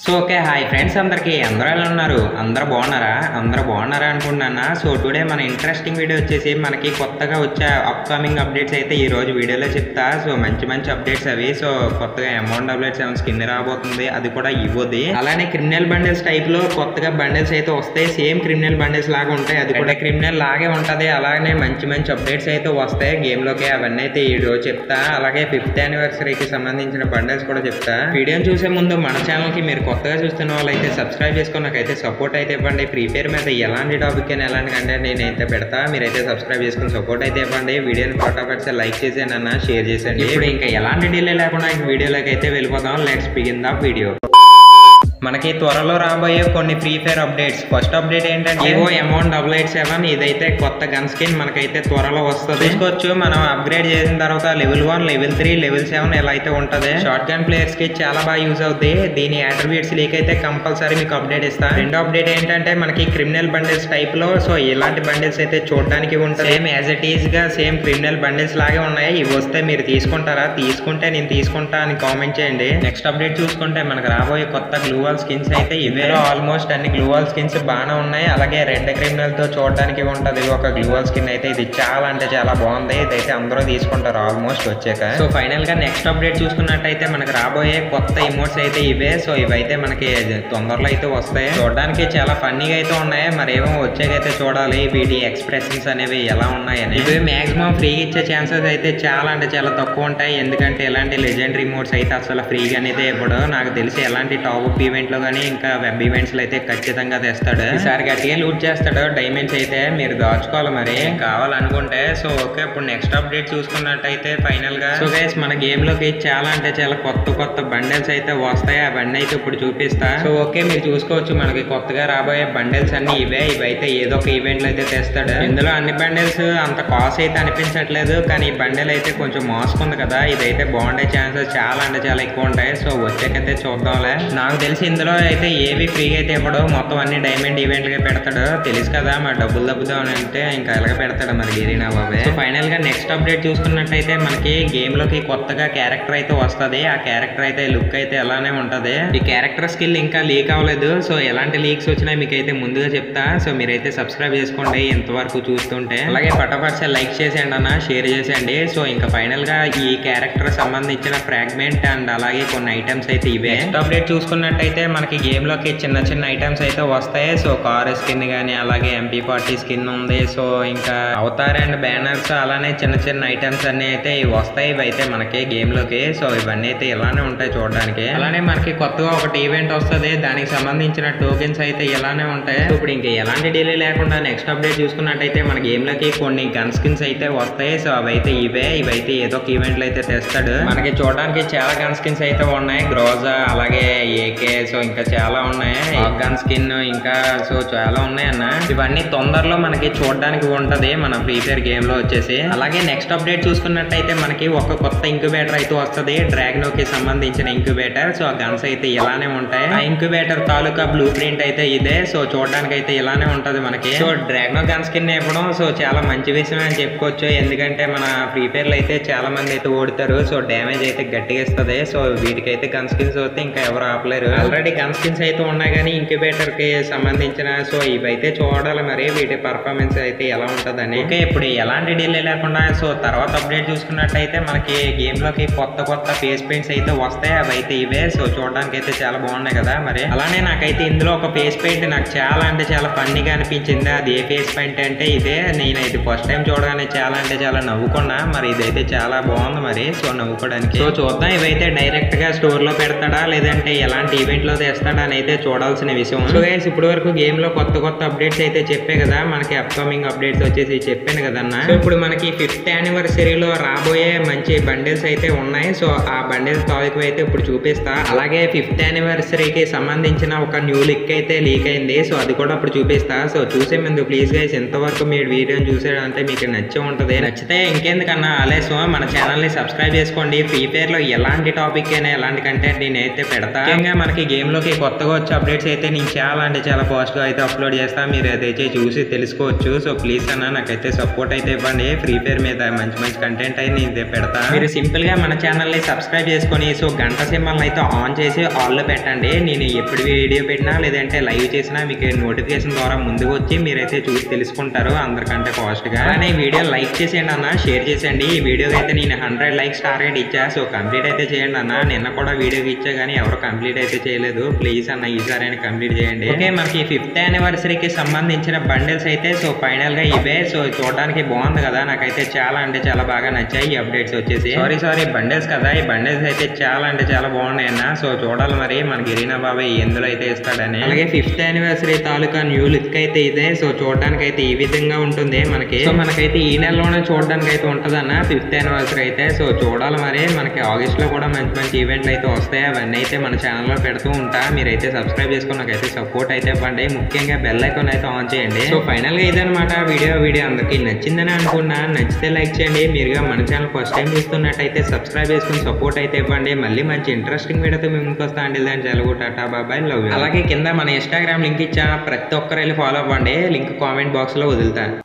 so okay hi friends అందరికీ అందరూ ఎలా ఉన్నారు అందరూ బాగున్నారా అందరూ బాగున్నారా అనుకుంటున్నా సో టుడే మన ఇంట్రెస్టింగ్ వీడియో వచ్చేసి మనకి కొత్తగా వచ్చే అప్కమింగ్ అప్డేట్స్ అయితే ఈ రోజు వీడియోలో చెప్తా సో మంచి మంచి అప్డేట్స్ అవి సో కొత్తగా అమౌంట్ అప్డేట్స్ ఏమైనా స్కిన్ రాబోతుంది అది కూడా ఇవ్వదు అలానే క్రిమినల్ బండిల్స్ టైప్ లో కొత్తగా బండిల్స్ అయితే వస్తాయి సేమ్ క్రిమినల్ బండిల్స్ లాగా ఉంటాయి అది కూడా క్రిమినల్ లాగే ఉంటది అలాగే మంచి మంచి అప్డేట్స్ అయితే వస్తాయి గేమ్ లోకి అవన్నీ అయితే ఈ రోజు చెప్తా అలాగే ఫిఫ్త్ యానివర్సరీకి సంబంధించిన బండిల్స్ కూడా చెప్తా వీడియోని చూసే ముందు మన ఛానల్ కి మీరు కొత్తగా చూస్తున్న వాళ్ళైతే సబ్స్క్రైబ్ చేసుకుని నాకైతే సపోర్ట్ అయితే ఇవ్వండి ఫ్రీ ఫైర్ మీద ఎలాంటి టాపిక్ అయినా ఎలాంటి కంటెంట్ నేనైతే పెడతా మీరైతే సబ్స్క్రైబ్ చేసుకుని సపోర్ట్ అయితే ఇవ్వండి వీడియోని ఫటాఫట్ లైక్ చేసేయండి అన్న షేర్ చేసేయండి ఇప్పుడు ఇంకా ఎలాంటి డిలే లేకుండా ఇంక వీడియోలోకి అయితే వెళ్ళిపోదాం లెట్స్ బిగిన్ ద వీడియో మనకి త్వరలో రాబోయే కొన్ని free fire updates first update ఏంటంటే వివో అమౌంట్ డబుల్ ఎయిట్ సెవెన్ ఇదైతే కొత్త గన్ స్కిన్ మనకైతే త్వరలో వస్తుంది చూసుకోవచ్చు మనం అప్గ్రేడ్ చేసిన తర్వాత level one level three level seven ఇలా అయితే ఉంటది షార్ట్ గన్ ప్లేయర్స్ కి చాలా బాగా యూజ్ అవుతుంది దీని అట్రిబ్యూట్స్ లీక్ అయితే కంపల్సరీ మీకు అప్డేట్ ఇస్తా రెండో అప్డేట్ ఏంటంటే మనకి క్రిమినల్ బండిల్స్ టైప్ లో సో ఇలాంటి బండిల్స్ అయితే చూడడానికి ఉంటుంది సేమ్ యాజ్ ఇట్ ఈస్ గా సేమ్ క్రిమినల్ బండిల్స్ లాగే ఉన్నాయి ఇవి వస్తే మీరు తీసుకుంటారా తీసుకుంటే నేను తీసుకుంటా అని కామెంట్ చేయండి నెక్స్ట్ అప్డేట్ చూసుకుంటే మనకు రాబోయే కొత్త గ్లూవల్ స్కిన్స్ అయితే ఇవే ఆల్మోస్ట్ అన్ని గ్లూవల్ స్కిన్స్ బాగానే ఉన్నాయి అలాగే రెడ్ క్రిమినల్ తో చూడడానికి ఉంటది ఒక గ్లూవల్ స్కిన్ అయితే ఇది చాలా అంటే చాలా బాగుంది ఇదైతే అందరూ తీసుకుంటారు ఆల్మోస్ట్ వచ్చాక సో ఫైనల్ గా నెక్స్ట్ అప్డేట్ చూసుకున్నట్టయితే మనకు రాబోయే కొత్త ఇమోట్స్ అయితే ఇవే సో ఇవైతే మనకి తొందరలో అయితే వస్తాయి చూడడానికి చాలా ఫన్నీగా అయితే ఉన్నాయి మరి ఏమో వచ్చాకైతే చూడాలి వీటి ఎక్స్ప్రెషన్స్ అనేవి ఎలా ఉన్నాయని ఇవి మాక్సిమం ఫ్రీగా ఇచ్చే ఛాన్సెస్ అయితే చాలా అంటే చాలా తక్కువ ఉంటాయి ఎందుకంటే ఇలాంటి లెజెండ్ రిమోట్స్ అయితే అసలు ఫ్రీగా అనేది ఇవ్వడు నాకు తెలిసి ఎలాంటి టాప్ అప్ ఈవెంట్ లో కానీ ఇంకా వెబ్ ఈవెంట్స్ లో అయితే ఖచ్చితంగా తెస్తాడు ఈసారి గట్టిగా లూట్ చేస్తాడు డైమండ్స్ అయితే మీరు దాచుకోవాలి మరి కావాలనుకుంటే సో ఓకే ఇప్పుడు నెక్స్ట్ అప్డేట్ చూసుకున్నట్టయితే ఫైనల్ గా సో గైస్ మన గేమ్ లోకి చాలా అంటే చాలా కొత్త కొత్త బండిల్స్ అయితే వస్తాయి ఆ బండి అయితే ఇప్పుడు చూపిస్తా సో ఓకే మీరు చూసుకోవచ్చు మనకి కొత్తగా రాబోయే బండిల్స్ అన్ని ఇవే ఇవైతే ఏదో ఒక ఈవెంట్ లో అయితే తెస్తాడు ఇందులో అన్ని బండిల్స్ అంత కాస్ట్ అయితే అనిపించట్లేదు కానీ ఈ బండిల్ అయితే కొంచెం మోసుకుంది కదా ఇదైతే బాగుండే ఛాన్సెస్ చాలా అంటే చాలా ఎక్కువ ఉంటాయి సో వచ్చాకైతే చూద్దాంలే నాకు తెలిసి ఇందులో అయితే ఏవి ఫ్రీగా అయితే ఇవ్వడు మొత్తం అన్ని డైమండ్ ఈవెంట్లుగా పెడతాడు తెలుసు కదా మరి డబ్బులు దబ్బుదాం అని అంటే ఇంకా ఎలాగ పెడతాడు మరి గిరీనా బాబే సో ఫైనల్ గా నెక్స్ట్ అప్డేట్ చూసుకున్నట్టయితే మనకి గేమ్ లోకి కొత్తగా క్యారెక్టర్ అయితే వస్తది ఆ క్యారెక్టర్ అయితే లుక్ అయితే అలానే ఉంటది ఈ క్యారెక్టర్ స్కిల్ ఇంకా లీక్ అవ్వలేదు సో ఎలాంటి లీక్స్ వచ్చినా మీకు అయితే ముందుగా చెప్తా సో మీరైతే సబ్స్క్రైబ్ చేసుకోండి ఎంతవరకు చూస్తుంటే అలాగే పటాపట్ లైక్ చేసేయండి అన్న షేర్ చేసేయండి సో ఇంకా ఫైనల్ గా ఈ క్యారెక్టర్ సంబంధించిన ఫ్రాగ్మెంట్ అండ్ అలాగే కొన్ని ఐటమ్స్ అయితే ఇవే నెక్స్ట్ అప్డేట్ చూసుకున్నట్టయితే మనకి గేమ్ లోకి చిన్న చిన్న ఐటమ్స్ అయితే వస్తాయి సో కార్ స్కిన్ కానీ అలాగే ఎంపీ ఫార్టీ స్కిన్ ఉంది సో ఇంకా అవతార్ అండ్ బ్యానర్స్ అలానే చిన్న చిన్న ఐటమ్స్ అన్ని అయితే ఇవి వస్తాయి ఇవి అయితే మనకి గేమ్ లోకి సో ఇవన్నీ అయితే ఇలానే ఉంటాయి చూడడానికి అలానే మనకి కొత్తగా ఒకటి ఈవెంట్ వస్తుంది దానికి సంబంధించిన టోకెన్స్ అయితే ఇలానే ఉంటాయి సో ఇప్పుడు ఇంకా ఎలాంటి డిలే లేకుండా నెక్స్ట్ అప్డేట్ చూసుకున్నట్టయితే మన గేమ్ లోకి కొన్ని గన్ స్కిన్స్ అయితే వస్తాయి సో అవైతే ఇవే ఇవైతే ఏదో ఒక ఈవెంట్లు అయితే తెస్తాడు మనకి చూడడానికి చాలా గన్ స్కిన్స్ అయితే ఉన్నాయి గ్రోజా అలాగే ఏకే సో ఇంకా చాలా ఉన్నాయి గన్ స్కిన్ ఇంకా సో చాలా ఉన్నాయి అన్న ఇవన్నీ తొందరలో మనకి చూడడానికి ఉంటది మన ఫ్రీ ఫైర్ గేమ్ లో వచ్చేసి అలాగే నెక్స్ట్ అప్డేట్ చూసుకున్నట్టయితే మనకి ఒక కొత్త ఇంక్యుబేటర్ అయితే వస్తుంది డ్రాగ్నో కి సంబంధించిన ఇంక్యుబేటర్ సో ఆ గన్స్ అయితే ఇలానే ఉంటాయి ఆ ఇంక్యుబేటర్ తాలూకా బ్లూ ప్రింట్ అయితే ఇదే సో చూడడానికి అయితే ఇలానే ఉంటది మనకి సో డ్రాగ్నో గన్ స్కిన్ ఇవ్వడం సో చాలా మంచి విషయం అని చెప్పుకోవచ్చు ఎందుకంటే మన ఫ్రీ ఫైర్ లో అయితే చాలా మంది అయితే ఓడుతారు సో డ్యామేజ్ అయితే గట్టిగా ఇస్తుంది సో వీటికైతే గన్ స్కిన్స్ వస్తే ఇంకా ఎవరు ఆపలేరు ఆల్రెడీ గన్ స్కిన్స్ అయితే ఉన్నాయి కానీ ఇంక్యుబేటర్ కి సంబంధించిన సో ఇవైతే చూడాలి మరి వీటి పర్ఫార్మెన్స్ అయితే ఎలా ఉంటుందని ఓకే ఇప్పుడు ఎలాంటి డిలే లేకుండా సో తర్వాత అప్డేట్ చూసుకున్నట్టయితే మనకి గేమ్ లోకి కొత్త కొత్త ఫేస్ పెయింట్స్ అయితే వస్తాయి అవి అయితే ఇవే సో చూడడానికి అయితే చాలా బాగున్నాయి కదా మరి అలానే నాకైతే ఇందులో ఒక ఫేస్ పెయింట్ నాకు చాలా అంటే చాలా ఫన్నీగా అనిపించింది అది ఏ ఫేస్ పెయింట్ అంటే ఇదే నేనైతే ఫస్ట్ టైం చూడగానే చాలా అంటే చాలా నవ్వుకున్నా మరి ఇదైతే చాలా బాగుంది మరి సో నవ్వుకోవడానికి సో చూద్దాం ఇవైతే డైరెక్ట్ గా స్టోర్ లో పెడతాడా లేదంటే ఎలాంటి ఈవెంట్ లో తెస్తాడా అని అయితే చూడాల్సిన విషయం సో గైస్ ఇప్పటి వరకు గేమ్ లో కొత్త కొత్త అప్డేట్స్ అయితే చెప్పే కదా మనకి అప్కమింగ్ అప్డేట్స్ వచ్చేసి చెప్పాను కదన్నా సో ఇప్పుడు మనకి ఫిఫ్త్ యానివర్సరీలో రాబోయే మంచి బండిల్స్ అయితే ఉన్నాయి సో ఆ బండిల్స్ తాలూకు అయితే ఇప్పుడు చూపిస్తా అలాగే ఫిఫ్త్ యానివర్సరీకి సంబంధించిన ఒక న్యూ లిక్ అయితే లీక్ అయింది సో అది కూడా ఇప్పుడు చూపిస్తా సో చూసే ముందు ప్లీజ్ గైస్ ఎంతవరకు మీరు వీడియోని చూసాడంటే మీకు నచ్చే ఉంటుంది నచ్చితే ఇంకెందుకన్నా ఆలస్యం మన ఛానల్ ని సబ్స్క్రైబ్ చేసుకోండి ఫ్రీ ఫైర్ లో ఎలాంటి టాపిక్ అయినా ఎలాంటి కంటెంట్ నేనైతే పెడతా ముఖ్యంగా మనకి గేమ్లోకి కొత్తగా వచ్చే అప్డేట్స్ అయితే నేను చాలా అంటే చాలా ఫాస్ట్గా అయితే అప్లోడ్ చేస్తా మీరు అదైతే చూసి తెలుసుకోవచ్చు సో ప్లీజ్ అన్న నాకైతే సపోర్ట్ అయితే ఇవ్వండి ఫ్రీ ఫైర్ మీద మంచి మంచి కంటెంట్ అయితే నేను అయితే పెడతా మీరు సింపుల్గా మన ఛానల్ని సబ్స్క్రైబ్ చేసుకొని సో గంట సింబల్ అయితే ఆన్ చేసి ఆల్లో పెట్టండి నేను ఎప్పుడు వీడియో పెట్టినా లేదంటే లైవ్ చేసినా మీకు నోటిఫికేషన్ ద్వారా ముందుకు వచ్చి మీరైతే చూసి తెలుసుకుంటారు అందరికంటే ఫాస్ట్గా అలానే ఈ వీడియో లైక్ చేసేయండి అన్న షేర్ చేసేయండి ఈ వీడియోకి అయితే నేను హండ్రెడ్ లైక్స్ టార్గెట్ ఇచ్చా సో కంప్లీట్ అయితే చేయండి అన్న నిన్న కూడా వీడియోకి ఇచ్చా కానీ ఎవరు కంప్లీట్ అయితే చేయలేదు ప్లీజ్ అన్న ఈసారి అయినా కంప్లీట్ చేయండి ఓకే మనకి ఫిఫ్త్ యానివర్సరీకి సంబంధించిన బండిల్స్ అయితే సో ఫైనల్ గా ఇవే సో చూడడానికి బాగుంది కదా నాకైతే చాలా అంటే చాలా బాగా నచ్చాయి ఈ అప్డేట్స్ వచ్చేసి సారీ సారీ బండిల్స్ కదా ఈ బండిల్స్ అయితే చాలా అంటే చాలా బాగున్నాయి అన్న సో చూడాలి మరి మన గిరీనా బాబాయ్ ఎందులో అయితే ఇస్తాడని అలాగే ఫిఫ్త్ యానివర్సరీ తాలూకా న్యూ లుక్ అయితే ఇదే సో చూడడానికి అయితే ఈ విధంగా ఉంటుంది మనకి సో మనకైతే ఈ నెలలోనే చూడడానికి అయితే ఉంటది అన్న ఫిఫ్త్ యానివర్సరీ అయితే సో చూడాలి మరి మనకి ఆగస్ట్ లో కూడా మంచి మంచి ఈవెంట్లు అయితే వస్తాయి అవన్నీ అయితే మన ఛానల్లో పెడుతూ ఉంటా మీరైతే సబ్స్క్రైబ్ చేసుకుని నాకైతే సపోర్ట్ అయితే ఇవ్వండి ముఖ్యంగా బెల్ ఐకాన్ అయితే ఆన్ చేయండి సో ఫైనల్ గా ఇదనమాట వీడియో వీడియో అందరికీ నచ్చిందని అనుకున్నా నచ్చితే లైక్ చేయండి మీరుగా మన ఛానల్ ఫస్ట్ టైం చూస్తున్నట్టయితే సబ్స్క్రైబ్ చేసుకుని సపోర్ట్ అయితే ఇవ్వండి మళ్ళీ మంచి ఇంట్రెస్టింగ్ వీడియోతో మేము ముందుకు వస్తా అండి దాని తెలుగు టాటా బాబాయ్ లవ్ అలాగే కింద మన ఇన్స్టాగ్రామ్ లింక్ ఇచ్చా ప్రతి ఒక్కరు వెళ్ళి ఫాలో అవ్వండి లింక్ కామెంట్ బాక్స్ లో వదులుతాను